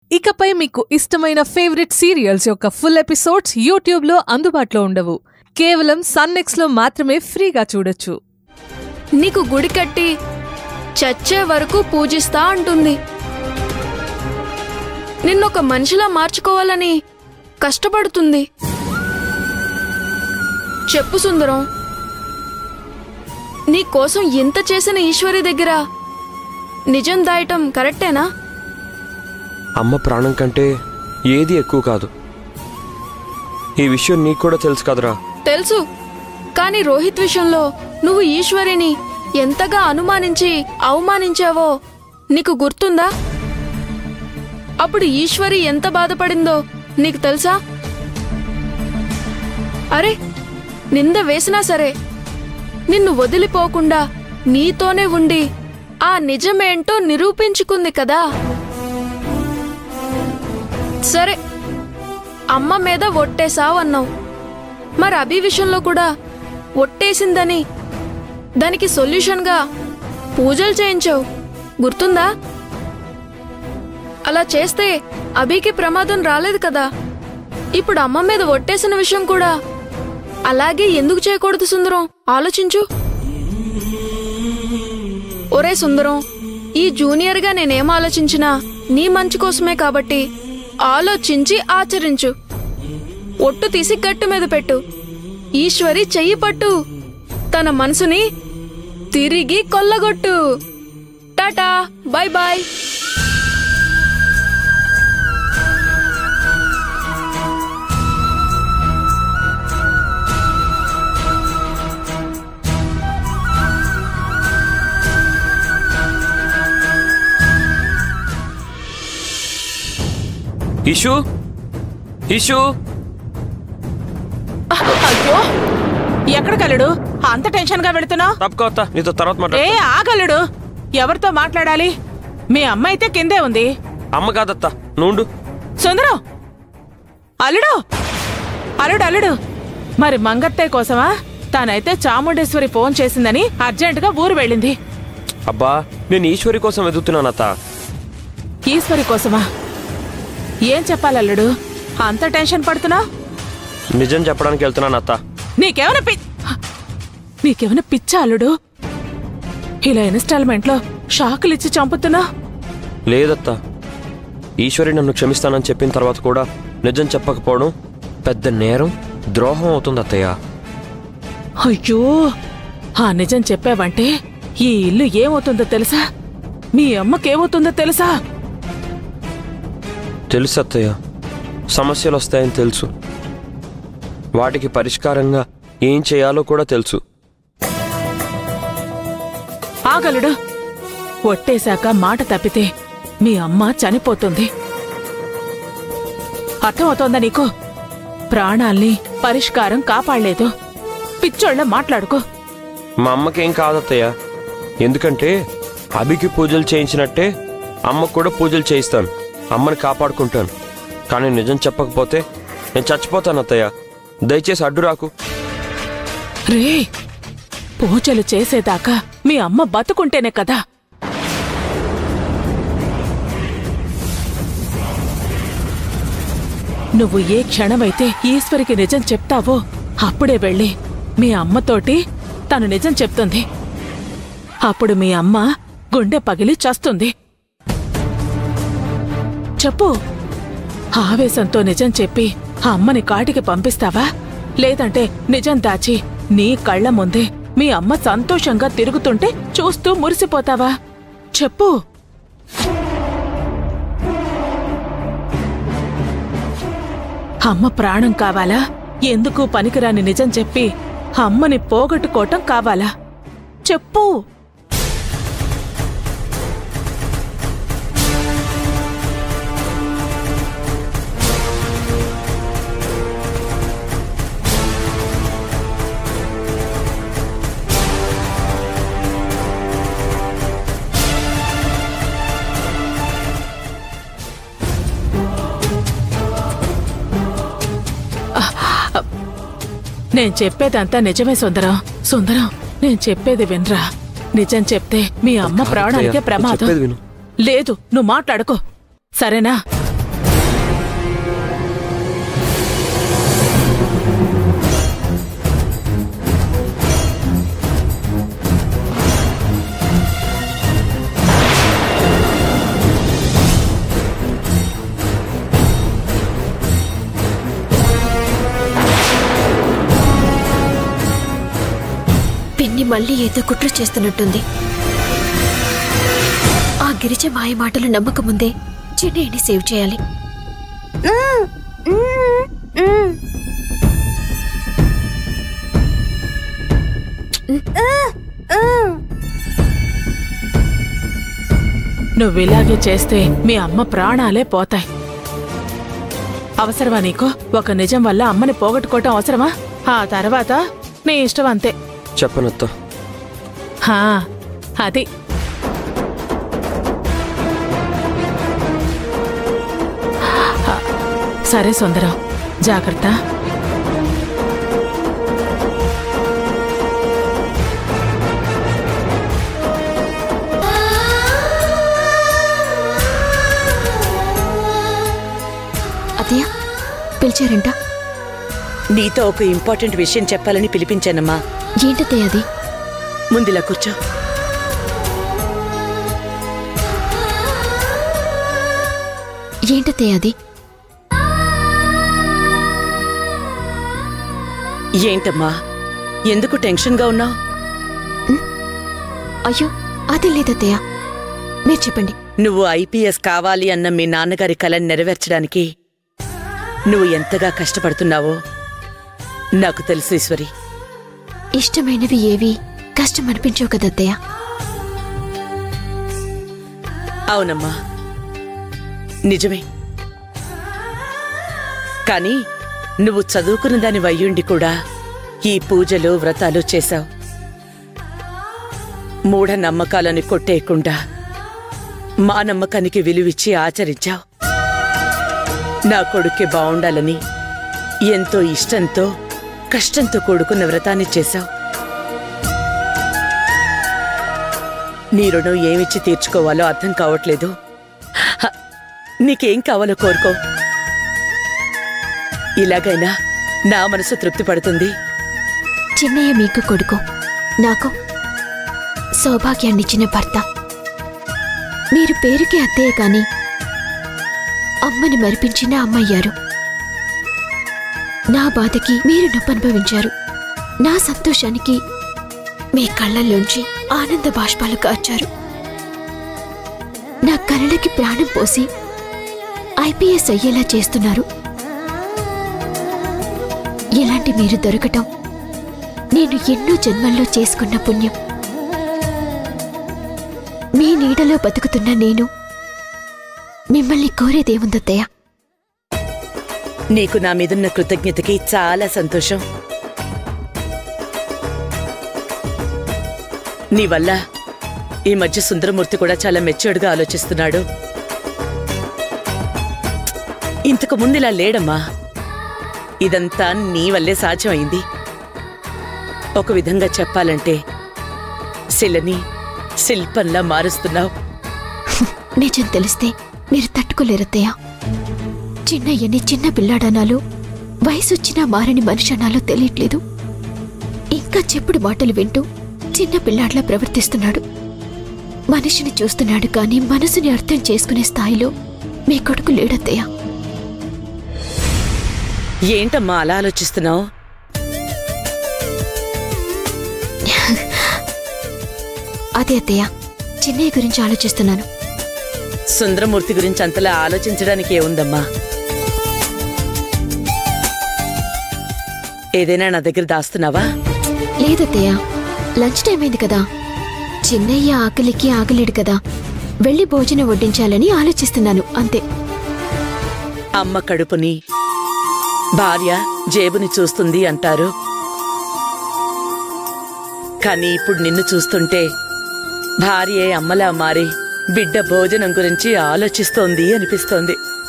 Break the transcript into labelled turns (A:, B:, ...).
A: ఇకపై మీకు ఇష్టమైన ఫేవరెట్ సీరియల్స్ యొక్క ఫుల్ ఎపిసోడ్స్ యూట్యూబ్లో అందుబాటులో ఉండవు కేవలం సన్నెక్స్లో మాత్రమే ఫ్రీగా చూడొచ్చు
B: నీకు గుడి కట్టి చచ్చే వరకు పూజిస్తా అంటుంది నిన్నొక మనిషిలా మార్చుకోవాలని కష్టపడుతుంది చెప్పు సుందరం నీ కోసం ఇంత చేసిన ఈశ్వరి దగ్గర నిజం దాయటం కరెక్టేనా
C: అమ్మ ప్రాణం కంటే ఏది ఎక్కువ కాదు ఈ విషయం నీకు కూడా తెలుసు కదరా
B: తెలుసు కానీ రోహిత్ విషయంలో నువ్వు ఈశ్వరిని ఎంతగా అనుమానించి అవమానించావో నీకు గుర్తుందా అప్పుడు ఈశ్వరి ఎంత బాధపడిందో నీకు తెలుసా అరే నింద వేసినా సరే నిన్ను వదిలిపోకుండా నీతోనే ఉండి ఆ నిజమేంటో నిరూపించుకుంది కదా సరే అమ్మ మీద ఒట్టేశావు అన్నావు మరి అభి విషయంలో కూడా ఒట్టేసిందని దానికి సొల్యూషన్గా పూజలు చేయించావు గుర్తుందా అలా చేస్తే అభికి ప్రమాదం రాలేదు కదా ఇప్పుడు అమ్మ మీద ఒట్టేసిన విషయం కూడా అలాగే ఎందుకు చేయకూడదు సుందరం ఆలోచించు ఒరే సుందరం ఈ జూనియర్గా నేనేం ఆలోచించినా నీ మంచి కోసమే కాబట్టి ఆలోచించి ఆచరించు ఒట్టు తీసి గట్టు మీద పెట్టు ఈశ్వరి చెయ్యి పట్టు తన మనసుని తిరిగి కొల్లగొట్టు tata bye bye
C: Ishu Ishu
D: అయ్యో ఎక్కడికెళ్ళడు అంత టెన్షన్ గా వెళుతున్నావు
C: తప్పుకోవత్తా నీతో తర్వాత
D: ఏ
C: మాట్లాడు
D: ఆగలడు ఎవరితో మాట్లాడాలి మీ అమ్మ అయితే కిందే ఉంది
C: అమ్మ కాదత్తా నుండు
D: సుందరం అల్లుడు అల్లుడు అల్లుడు మరి మంగత్తయ్య కోసమా తానైతే చాముండేశ్వరి ఫోన్ చేసిందని అర్జెంటుగా ఊరు వెళ్ళింది
C: అబ్బా నేను ఈశ్వరి కోసం వెతుకుతున్నాను అత్త
D: ఈశ్వరి కోసమా ఏం చెప్పాలి అల్లుడు అంత టెన్షన్ పడుతున్నా
C: నిజం చెప్పడానికి వెళ్తున్నాను అత్త
D: నీకేమైనా పి నీకేమైనా పిచ్చా అల్లుడు ఇలా ఇన్స్టాల్మెంట్ లో షాకులు ఇచ్చి చంపుతున్నా
C: లేదత్తా ఈశ్వరి నన్ను క్షమిస్తానని చెప్పిన తర్వాత కూడా నిజం చెప్పకపోవడం పెద్ద నేరం ద్రోహం అవుతుంది అత్తయ్య
D: అయ్యో ఆ నిజం చెప్పావంటే ఈ ఇల్లు ఏమవుతుందో తెలుసా మీ అమ్మకేమవుతుందో తెలుసా
C: తెలుసు అత్తయ్య సమస్యలు వస్తాయని తెలుసు వాటికి పరిష్కారంగా ఏం చేయాలో కూడా తెలుసు
D: ఆగలుడు ఒట్టేశాక మాట తప్పితే మీ అమ్మ చనిపోతుంది అర్థమవుతోందా నీకు ప్రాణాల్ని పరిష్కారం కాపాడలేదు పిచ్చోళ్ళ మాట్లాడుకో
C: మా అమ్మకేం కాదత్తయ్య ఎందుకంటే అభికి పూజలు చేయించినట్టే అమ్మకు కూడా పూజలు చేయిస్తాను అమ్మని కాపాడుకుంటాను కానీ నిజం చెప్పకపోతే నేను చచ్చిపోతాను అత్తయ్య దయచేసి అడ్డు రాకు
D: రే పూజలు చేసేదాకా మీ అమ్మ బతుకుంటేనే కదా నువ్వు ఏ క్షణమైతే ఈశ్వరికి నిజం చెప్తావో అప్పుడే వెళ్ళి మీ అమ్మతోటి తను నిజం చెప్తుంది అప్పుడు మీ అమ్మ గుండె పగిలి చస్తుంది చెప్పు ఆవేశంతో నిజం చెప్పి ఆ అమ్మని కాటికి పంపిస్తావా లేదంటే నిజం దాచి నీ కళ్ళ ముందే మీ అమ్మ సంతోషంగా తిరుగుతుంటే చూస్తూ మురిసిపోతావా చెప్పు అమ్మ ప్రాణం కావాలా ఎందుకు పనికిరాని నిజం చెప్పి అమ్మని పోగొట్టుకోవటం కావాలా చెప్పు నేను చెప్పేదంతా నిజమే సుందరం సుందరం నేను చెప్పేది వినరా నిజం చెప్తే మీ అమ్మ
C: కాదు
D: ప్రాణానికే
C: అత్తయ్య, నేను
D: ప్రమాదం
C: చెప్పేది విను.
D: లేదు నువ్వు మాట్లాడుకో సరేనా
E: మళ్ళీ ఏదో కుట్ర చేస్తున్నట్టుంది ఆ గిరిజ మాయ మాటలు నమ్మకముందే చిన్నయ్యని సేవ్ చేయాలి
D: నువ్వు ఇలాగే చేస్తే మీ అమ్మ ప్రాణాలే పోతాయి అవసరమా నీకు ఒక నిజం వల్ల అమ్మని పోగొట్టుకోవటం అవసరమా ఆ తర్వాత నీ ఇష్టం అంతే
C: చెప్పనత్త
D: హా అది సరే సుందరం జాగ్రత్త
E: అతయ్య పిలిచారంట
F: నీతో ఒక ఇంపార్టెంట్ విషయం చెప్పాలని పిలిపించానమ్మా
E: ఏంటత్తయ్య అది
F: ముందులా కూర్చో
E: ఏంటత్తయ్య అది
F: ఏంటమ్మా ఎందుకు టెన్షన్గా ఉన్నావు
E: అయ్యో అది లేదత్తయ్య మీరు చెప్పండి
F: నువ్వు ఐపీఎస్ కావాలి అన్న మీ నాన్నగారి కళని నెరవేర్చడానికి నువ్వు ఎంతగా కష్టపడుతున్నావో నాకు తెలుసు ఈశ్వరి
E: ఇష్టమైనవి ఏవి కష్టం అనిపించవు కదత్తయ్య
F: అవునమ్మా నిజమే కానీ నువ్వు చదువుకున్న దాని వయ్యుండి కూడా ఈ పూజలు వ్రతాలు చేశావు మూఢ నమ్మకాలని కొట్టేయకుండా మా నమ్మకానికి విలువిచ్చి ఆచరించావు నా కొడుక్కి బావుండాలని ఎంతో ఇష్టంతో కష్టంతో కూడుకున్న వ్రతాన్ని చేశావు నీ రుణం ఏమిచ్చి తీర్చుకోవాలో అర్థం కావట్లేదు హ, నీకేం కావాలో కోరుకో ఇలాగైనా నా మనసు తృప్తి పడుతుంది
E: చిన్నయ్య మీకు కొడుకు నాకు సౌభాగ్యాన్నిచ్చిన భర్త మీరు పేరుకి అత్తయ్య కాని అమ్మని మరిపించిన అమ్మయ్యారు నా బాధకి మీరు నొప్పనుభవించారు నా సంతోషానికి మీ కళ్ళల్లోంచి ఆనంద బాష్పాలు కార్చారు నా కళ్ళకి ప్రాణం పోసి ఐపీఎస్ అయ్యేలా చేస్తున్నారు ఇలాంటి మీరు దొరకటం నేను ఎన్నో జన్మల్లో చేసుకున్న పుణ్యం మీ నీడలో బతుకుతున్న నేను మిమ్మల్ని కోరేదేముందత్తయ్య
F: నీకు నా మీదున్న కృతజ్ఞతకి చాలా సంతోషం నీ వల్ల ఈ మధ్య సుందరమూర్తి కూడా చాలా మెచ్యూర్డ్గా ఆలోచిస్తున్నాడు ఇంతకు ముందు ఇలా లేడమ్మా ఇదంతా నీ వల్లే సాధ్యమైంది ఒక విధంగా చెప్పాలంటే శిలని శిల్పంలా మారుస్తున్నావు
E: నిజం తెలిస్తే మీరు తట్టుకోలేరత్తయ్య చిన్నయ్యని చిన్న పిల్లాడనాలో వయసొచ్చినా మారని మనిషి అనాలో తెలియట్లేదు ఇంకా చెప్పుడు మాటలు వింటూ చిన్న పిల్లాడ్లా ప్రవర్తిస్తున్నాడు మనిషిని చూస్తున్నాడు కానీ మనసుని అర్థం చేసుకునే స్థాయిలో మీ కొడుకు లేడత్తయ్య
F: ఏంటమ్మా అలా ఆలోచిస్తున్నావు
E: అదే అత్తయ్య చిన్నయ్య గురించి ఆలోచిస్తున్నాను
F: సుందరమూర్తి గురించి అంతలా ఆలోచించడానికి ఏముందమ్మా ఏదైనా నా దగ్గర దాస్తున్నావా
E: లేదత్తయ్య లంచ్ టైం అయింది కదా చిన్నయ్య ఆకలికి ఆగలేడు కదా వెళ్ళి భోజనం వడ్డించాలని ఆలోచిస్తున్నాను అంతే
F: అమ్మ కడుపుని భార్య జేబుని చూస్తుంది అంటారు కానీ ఇప్పుడు నిన్ను చూస్తుంటే భార్యే అమ్మలా మారి బిడ్డ భోజనం గురించి ఆలోచిస్తోంది అనిపిస్తోంది